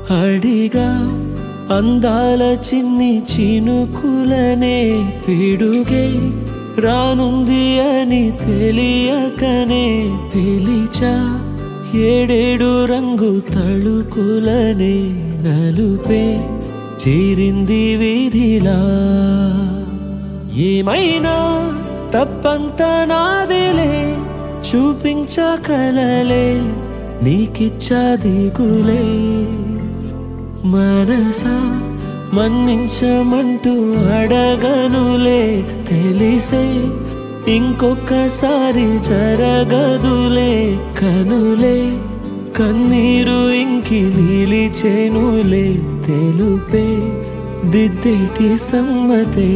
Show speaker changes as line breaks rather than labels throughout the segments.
అడిగా అందాల చిన్ని చినుకులనే పిడుగే రానుంది అని తెలియకనే పిలిచా ఏడేడు రంగు తళుకులనే నలుపే చేరింది వీధిలా ఏమైనా తప్పంత నాదిలే చూపించకలలే నీకిచ్చా దిగులే మనసా మన్నించమంటూ అడగనులే తెలిసే ఇంకొకసారి జరగదులే కనులే కన్నీరు ఇంకి నిలిచేనులే తెలుపే దిద్దేటి సమ్మతే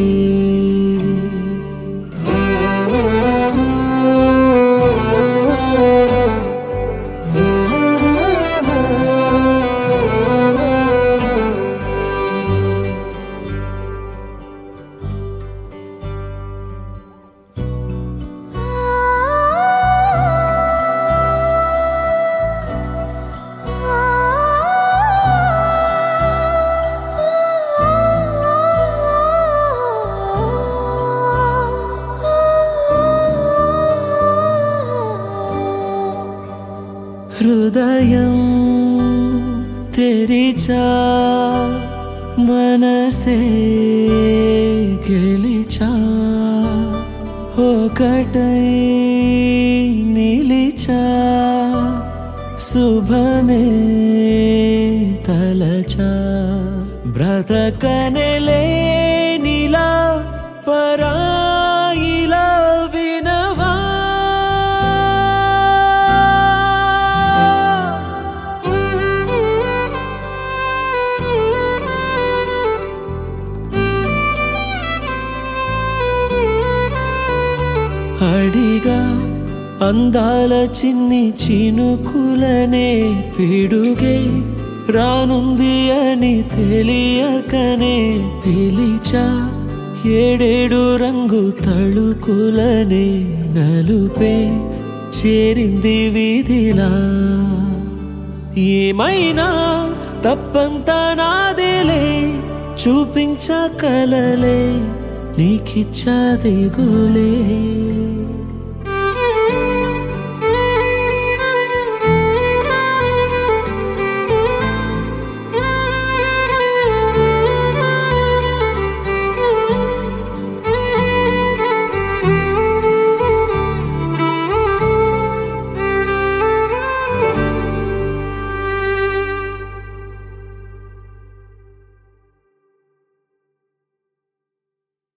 హృదయం తెరిచా మనసే గెలిచా ఒకటై నిలిచా శుభమే తలచా బ్రతకనలే నీలా పరాయిలా వినవా అడిగా అందాల చిన్ని చినుకులనే పిడుగే రానుంది అని తెలియకనే పిలిచా ఏడేడు రంగు తళుకులనే నలుపే చేరింది వీధిలా ఏమైనా తప్పంత నాదేలే చూపించకలలే నీకిచ్చా దిగులే